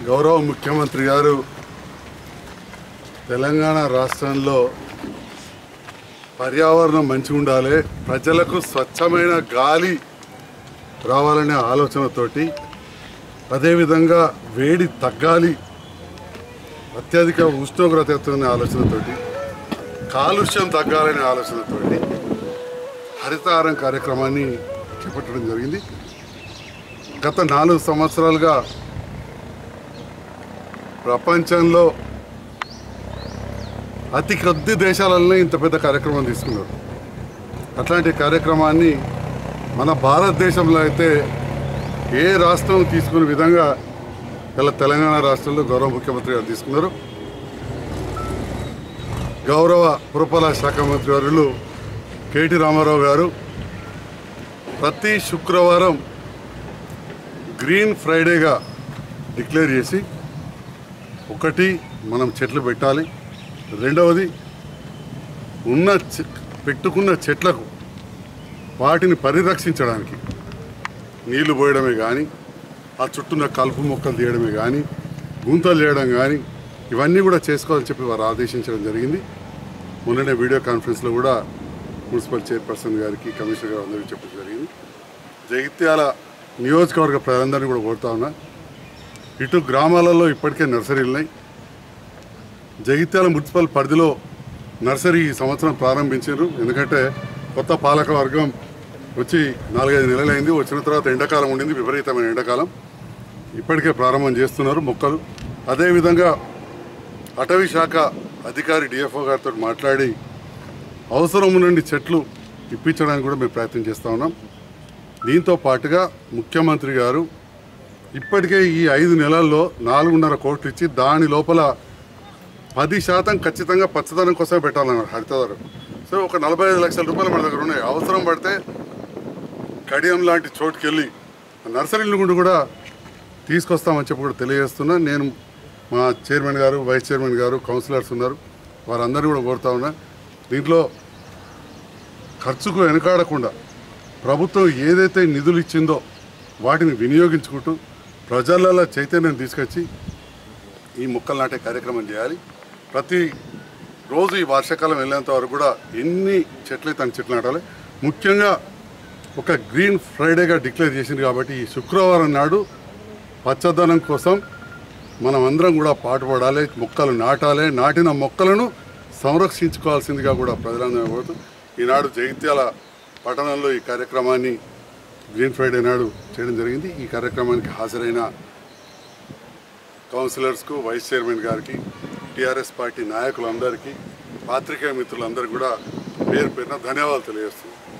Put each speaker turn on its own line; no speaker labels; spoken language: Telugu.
గౌరవ ముఖ్యమంత్రి గారు తెలంగాణ రాష్ట్రంలో పర్యావరణం మంచిగా ఉండాలి ప్రజలకు స్వచ్ఛమైన గాలి రావాలనే ఆలోచనతోటి అదేవిధంగా వేడి తగ్గాలి అత్యధిక ఉష్ణోగ్రత ఎత్తుకునే ఆలోచనతోటి కాలుష్యం తగ్గాలనే ఆలోచనతోటి హరితహారం కార్యక్రమాన్ని చేపట్టడం జరిగింది గత నాలుగు సంవత్సరాలుగా ప్రపంచంలో అతి కొద్ది దేశాలలోనే ఇంత పెద్ద కార్యక్రమం తీసుకున్నారు అట్లాంటి కార్యక్రమాన్ని మన భారతదేశంలో అయితే ఏ రాష్ట్రం తీసుకునే విధంగా ఇలా తెలంగాణ రాష్ట్రంలో గౌరవ ముఖ్యమంత్రి గారు తీసుకున్నారు గౌరవ పురపాలక శాఖ మంత్రి వర్యులు కేటీ రామారావు గారు ప్రతి శుక్రవారం గ్రీన్ ఫ్రైడేగా డిక్లేర్ చేసి ఒకటి మనం చెట్లు పెట్టాలి రెండవది ఉన్న చె- పెట్టుకున్న చెట్లకు వాటిని పరిరక్షించడానికి నీళ్లు పోయడమే కానీ ఆ చుట్టూన్న కలుపు మొక్కలు తీయడమే కానీ గుంతలు చేయడం కానీ ఇవన్నీ కూడా చేసుకోవాలని చెప్పి వారు ఆదేశించడం జరిగింది మొన్ననే వీడియో కాన్ఫరెన్స్లో కూడా మున్సిపల్ చైర్పర్సన్ గారికి కమిషనర్ గారు అందరికీ చెప్పడం జరిగింది జగిత్యాల నియోజకవర్గ ప్రజలందరినీ కూడా కోరుతా ఉన్నా ఇటు గ్రామాలలో ఇప్పటికే నర్సరీలు ఉన్నాయి జగిత్యాల మున్సిపల్ పరిధిలో నర్సరీ ఈ సంవత్సరం ప్రారంభించారు ఎందుకంటే కొత్త పాలక వర్గం వచ్చి నాలుగైదు నెలలైంది వచ్చిన తర్వాత ఎండాకాలం ఉండింది విపరీతమైన ఎండాకాలం ఇప్పటికే ప్రారంభం చేస్తున్నారు మొక్కలు అదేవిధంగా అటవీ శాఖ అధికారి డిఎఫ్ఓ గారితో మాట్లాడి అవసరం నుండి చెట్లు ఇప్పించడానికి కూడా మేము ప్రయత్నం చేస్తూ ఉన్నాం దీంతో పాటుగా ముఖ్యమంత్రి గారు ఇప్పటికే ఈ ఐదు నెలల్లో నాలుగున్నర కోట్లు ఇచ్చి దాని లోపల పది శాతం ఖచ్చితంగా పచ్చదనం కోసం పెట్టాలన్నారు హరితధరం సో ఒక నలభై ఐదు లక్షల రూపాయలు మన దగ్గర ఉన్నాయి అవసరం పడితే కడియం లాంటి చోటుకెళ్ళి నర్సరీల నుండి కూడా తీసుకొస్తామని చెప్పి కూడా తెలియజేస్తున్నా నేను మా చైర్మన్ గారు వైస్ చైర్మన్ గారు కౌన్సిలర్స్ ఉన్నారు వారందరినీ కూడా కోరుతా ఉన్నా దీంట్లో ఖర్చుకు వెనకాడకుండా ప్రభుత్వం ఏదైతే నిధులు ఇచ్చిందో వాటిని వినియోగించుకుంటూ ప్రజలలో చైతన్యం తీసుకొచ్చి ఈ మొక్కలు నాటే కార్యక్రమం చేయాలి ప్రతి రోజు ఈ వర్షాకాలం వెళ్ళేంత వరకు కూడా ఎన్ని చెట్లు అయితే అన్ని చెట్లు నాటాలి ముఖ్యంగా ఒక గ్రీన్ ఫ్రైడేగా డిక్లేర్ చేసింది కాబట్టి ఈ శుక్రవారం నాడు పచ్చదనం కోసం మనం అందరం కూడా పాటుపడాలి మొక్కలు నాటాలి నాటిన మొక్కలను సంరక్షించుకోవాల్సిందిగా కూడా ప్రజలందరూ కోరుతూ ఈనాడు జగిత్యాల పట్టణంలో ఈ కార్యక్రమాన్ని గ్రీన్ ఫ్రైడే నాడు చేయడం జరిగింది ఈ కార్యక్రమానికి హాజరైన కౌన్సిలర్స్కు వైస్ చైర్మన్ గారికి టీఆర్ఎస్ పార్టీ నాయకులందరికీ పాత్రికేయ మిత్రులందరికీ కూడా పేరు పేరున ధన్యవాదాలు తెలియజేస్తున్నాను